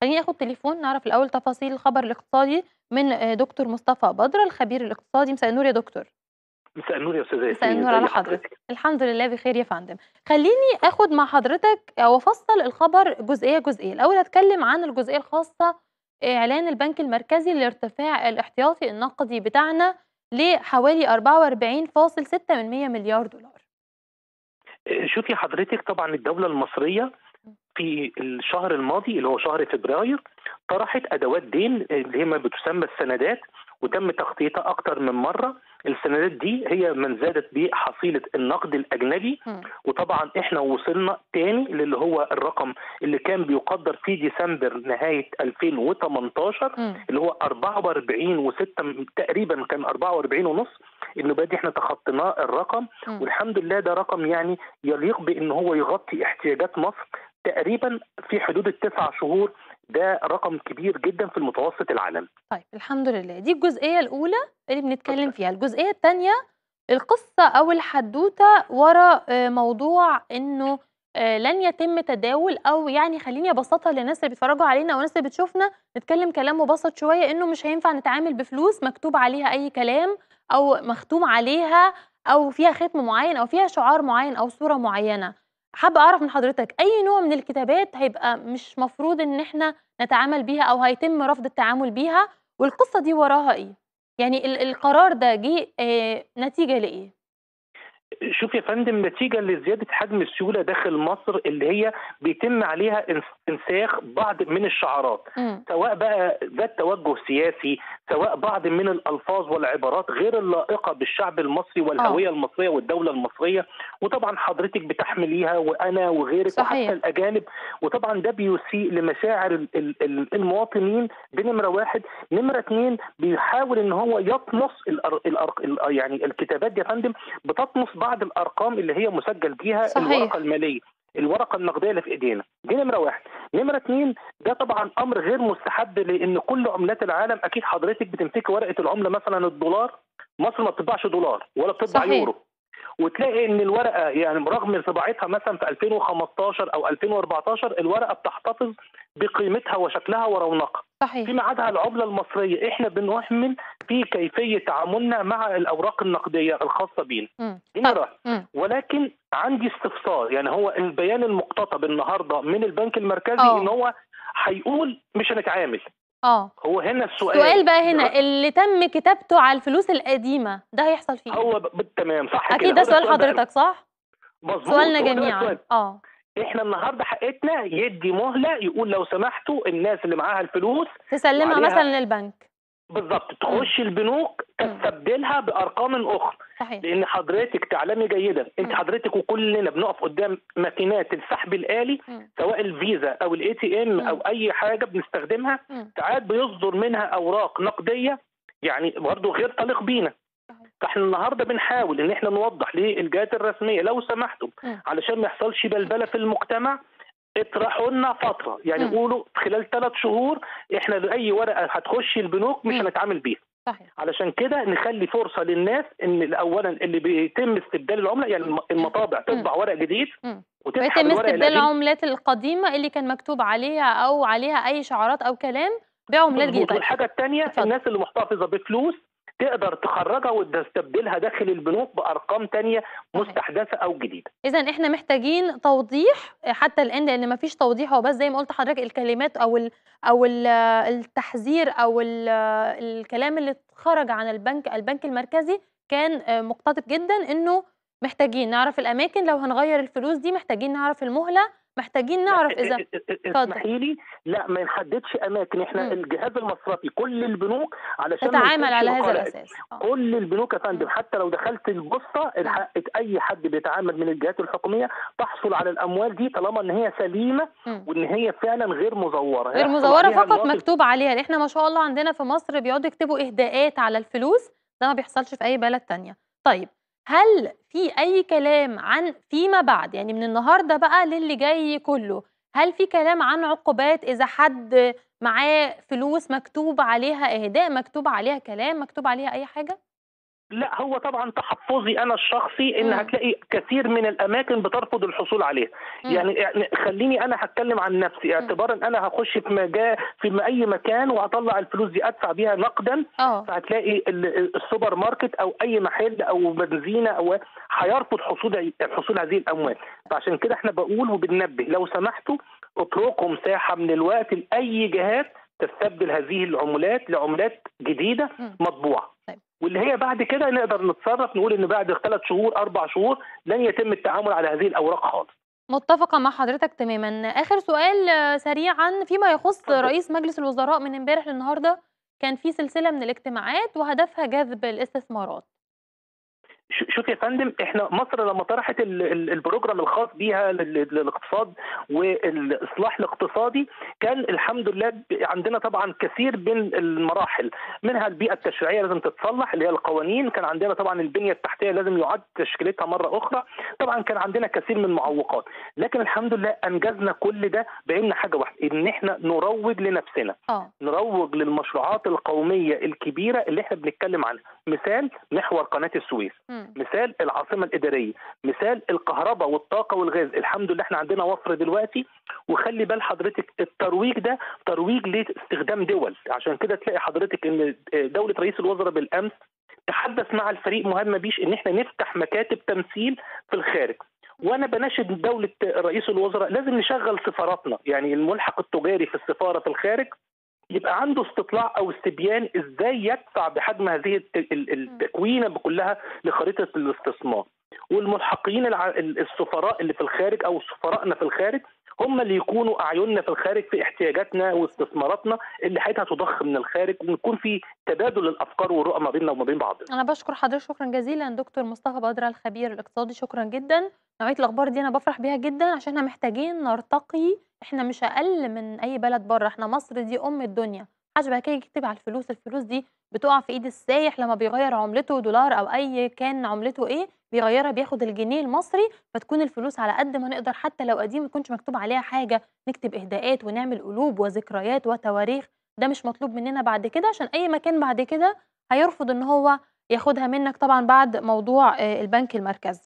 خلّيني آخُد تليفون نعرف الأول تفاصيل الخبر الاقتصادي من آآ دكتور مصطفى بدر الخبير الاقتصادي، مساء النور يا دكتور. مساء النور يا أستاذة مساء ياسمين، النور على إزي حضرتك. الحمد لله بخير يا فندم. خلّيني آخُد مع حضرتك أو أفصّل الخبر جزئية، جزئية. الأول هاتكلّم عن الجزئية الخاصة إعلان البنك المركزي لارتفاع الاحتياطي النقدي بتاعنا لحوالي 44.6 مليار دولار. آآ شوفي حضرتك طبعًا الدولة المصرية إمم. في الشهر الماضي اللي هو شهر فبراير طرحت أدوات دين اللي هي ما بتسمى السندات وتم تغطيتها أكتر من مرّة. السندات دي هي من زادت بحصيلة النقد الأجنبي إمم. وطبعًا إحنا وصلنا تاني للي هو الرقم اللي كان بيُقدّر في ديسمبر نهاية 2018 إمم. اللي هو 44.6 م تقريبًا كان 44.5 النوبة دي إحنا تخطيناه الرقم إمم. والحمد لله ده رقم يعني يليق بإن هو يغطي احتياجات مصر تقريبًا في حدود ال9 شهور، ده رقم كبير جدًا في المتوسط العالمي. طيب الحمد لله، دي الجزئية الأولى اللي بنتكلّم فيها. الجزئية التانية القصة أو الحدوتة ورا آآ موضوع إنه آآ لن يتم تداول أو يعني خلّيني أبسّطها للناس اللي بيتفرّجوا علينا أو الناس اللي بتشوفنا، نتكلّم كلام مُبسّط شوية إنه مش هينفع نتعامل بفلوس مكتوب عليها أي كلام أو مختوم عليها أو فيها ختم معيّن أو فيها شعار معيّن أو صورة معيّنة. حابّة أعرف من حضرتك أي نوع من الكتابات هيبقى مش مفروض إن إحنا نتعامل بيها أو هيتم رفض التعامل بيها والقصة دي وراها إيه؟ يعني ال القرار ده جِه آآ نتيجة لإيه؟ شوف يا فندم نتيجة لزيادة حجم السيولة داخل مصر اللي هي بيتم عليها انس انساخ بعض من الشعارات، إمم. سواء بقى ذات توجه سياسي، سواء بعض من الألفاظ والعبارات غير اللائقة بالشعب المصري آه. والهوية المصرية والدولة المصرية، وطبعًا حضرتك بتحمليها وأنا وغيرك صحيح. وحتى الأجانب، وطبعًا ده بيسيء لمشاعر ال ال ال المواطنين دي نمرة 1، نمرة 2 بيحاول إن هو يطمس الأر الأرق ال يعني الكتابات دي يا فندم بتطمس بعض الأرقام اللي هي مسجّل بيها صحيح. الورقة المالية، الورقة النقدية اللي في إيدينا، دي نمرة 1. نمرة 2 ده طبعًا أمر غير مستحب لإن كل عملات العالم أكيد حضرتك بتمسكي ورقة العملة مثلًا الدولار، مصر ما بتطبعش دولار ولا بتطبع صحيح. يورو، وتلاقي إن الورقة يعني برغم طباعتها مثلًا في 2015 أو 2014 الورقة بتحتفظ بقيمتها وشكلها ورونقها. صحيح. فيما عدا العملة المصرية إحنا بنهمل في كيفية تعاملنا مع الأوراق النقدية الخاصة بينا. إمم. دي طيب نمرة 1. إمم. ولكن عندي استفسار، يعني هو البيان المُقتطب النهارده من البنك المركزي آه. إن هو هيقول مش هنتعامل. آه. هو هنا السؤال السؤال بقى هنا دلوقتي اللي تم كتابته على الفلوس القديمة ده هيحصل فيه إيه؟ هو ب ب تمام صح كده، أكيد هو ده ده سؤال السؤال بقى حضرتك صح؟ مضبوط، سؤالنا هو ده بقى جميعًا. السؤال. آه. إحنا النهارده حقِّتنا يدّي مهلة يقول لو سمحتوا الناس اللي معاها الفلوس تسلّمها وعليها مثلًا للبنك. بالضبط، إمم. تخش البنوك إمم. تستبدلها بأرقام أخرى، صحيح. لإن حضرتك تعلمي جيدًا أنتِ إمم. حضرتك وكلنا بنقف قدّام ماكينات السحب الآلي إمم. سواء الفيزا أو الATM أو إمم. أي حاجة بنستخدمها، إمم. ساعات بيصدر منها أوراق نقدية يعني برضه غير تليق بينا. صحيح. فإحنا النهارده بنحاول إن إحنا نوضّح للجهات الرسمية لو سمحتم إمم. علشان ما يحصلش بلبلة في المجتمع اطرحوا لنا فترة، يعني إمم. قولوا خلال 3 شهور إحنا لأي ورقة هتخش البنوك مش إمم. هنتعامل بيها. صحيح. علشان كده نخلّي فرصة للناس إن أولًا اللي بيتم استبدال العملة يعني الم المطابع إمم. تطبع ورق جديد إمم. وتسحب ويتم الورق استبدال القديم العملات القديمة اللي كان مكتوب عليها أو عليها أي شعارات أو كلام بعملات جديدة. مضبوط، طيب والحاجة التانية اتفضل. الناس اللي محتفظة بفلوس تقدر تخرّجها وتستبدلها داخل البنوك بأرقام تانية صحيح. مستحدثة أو جديدة. إذًا إحنا محتاجين توضيح حتى الآن لإن ما فيش توضيح هو بس زي ما قُلت لحضرتك الكلمات أو ال أو ال التحذير أو ال الكلام اللي خرج عن البنك البنك المركزي كان آآ مُقتطب جدًا إنه محتاجين نعرف الأماكن لو هنغيّر الفلوس دي، محتاجين نعرف المهلة، محتاجين لأ نعرف أ إذا أ أ اتفضل. اسمحي لي لأ ما نحددش أماكن، إحنا إمم. الجهاز المصرفي كل البنوك علشان ما تتعامل يكونش على هذا القلق الأساس. آه. كل البنوك يا فندم إمم. حتى لو دخلت البوسطة إمم. الحق أي حد بيتعامل من الجهات الحكومية تحصل على الأموال دي طالما إن هي سليمة إمم. وإن هي فعلًا غير مزورة، غير هيحصل مزورة عليها فقط المواطن مكتوب عليها، لإن إحنا ما شاء الله عندنا في مصر بيقعدوا يكتبوا إهداءات على الفلوس، ده ما بيحصلش في أي بلد تانية. طيب هل في أي كلام عن فيما بعد، يعني من النهارده بقى للي جاي كله، هل في كلام عن عقوبات إذا حد معاه فلوس مكتوب عليها إهداء، مكتوب عليها كلام، مكتوب عليها أي حاجة؟ لا هو طبعا تحفظي انا الشخصي ان مم. هتلاقي كثير من الاماكن بترفض الحصول عليها مم. يعني يعني خليني انا هتكلم عن نفسي اعتبارا انا هخش في مجال في اي مكان وهطلع الفلوس دي ادفع بيها نقدا اه فهتلاقي ال- السوبر ماركت او اي محل او بنزينه او هيرفض حصول حصول هذه الاموال فعشان كده احنا بقول وبننبه لو سمحتوا اتركوا مساحه من الوقت لاي جهات تستبدل هذه العملات لعملات جديده مم. مطبوعه طيب. واللي هي بعد كده نقدر نتصرف نقول ان بعد ثلاث شهور اربع شهور لن يتم التعامل على هذه الاوراق خالص متفقة مع حضرتك تماما آخر سؤال آه، سريعا فيما يخص اتفضل. رئيس مجلس الوزراء من امبارح للنهاردة كان في سلسلة من الاجتماعات وهدفها جذب الاستثمارات ش- شوف يا فندم احنا مصر لما طرحت ال- ال- البروجرام الخاص بيها لل- للاقتصاد والاصلاح الاقتصادي كان الحمد لله ب- عندنا طبعا كثير من المراحل منها البيئه التشريعيه لازم تتصلح اللي هي القوانين كان عندنا طبعا البنيه التحتيه لازم يعاد تشكيلتها مره اخرى طبعا كان عندنا كثير من المعوقات لكن الحمد لله انجزنا كل ده بعين حاجه واحده ان احنا نروج لنفسنا اه نروج للمشروعات القوميه الكبيره اللي احنا بنتكلم عنها مثال محور قناه السويس مم. مثال العاصمه الاداريه مثال الكهرباء والطاقه والغاز الحمد لله احنا عندنا وفر دلوقتي وخلي بال حضرتك الترويج ده ترويج لاستخدام دول عشان كده تلاقي حضرتك ان دوله رئيس الوزراء بالامس تحدث مع الفريق مهمه بيش ان احنا نفتح مكاتب تمثيل في الخارج وانا بناشد دوله رئيس الوزراء لازم نشغل سفاراتنا يعني الملحق التجاري في السفاره في الخارج يبقى عنده استطلاع او استبيان ازاي يدفع بحجم هذه الت- ال- التكوينه كلها لخريطه الاستثمار والملحقين الع- ال- السفراء اللي في الخارج او سفرائنا في الخارج هم اللي يكونوا اعيننا في الخارج في احتياجاتنا واستثماراتنا اللي حياتها تضخ من الخارج ونكون في تبادل الافكار والرؤى ما بيننا وما بين بعض أنا بشكر حضرتك شكرا جزيلا دكتور مصطفى بدر الخبير الاقتصادي شكرا جدا نوعية الأخبار دي أنا بفرح بيها جدا عشان احنا محتاجين نرتقي احنا مش أقل من أي بلد بره احنا مصر دي أم الدنيا محدش بقى كده يكتب على الفلوس الفلوس دي بتقع في ايد السايح لما بيغير عملته دولار او اي كان عملته ايه بيغيرها بياخد الجنيه المصري فتكون الفلوس على قد ما نقدر حتى لو قديم ما يكونش مكتوب عليها حاجه نكتب اهداءات ونعمل قلوب وذكريات وتواريخ ده مش مطلوب مننا بعد كده عشان اي مكان بعد كده هيرفض ان هو ياخدها منك طبعا بعد موضوع آه، البنك المركزي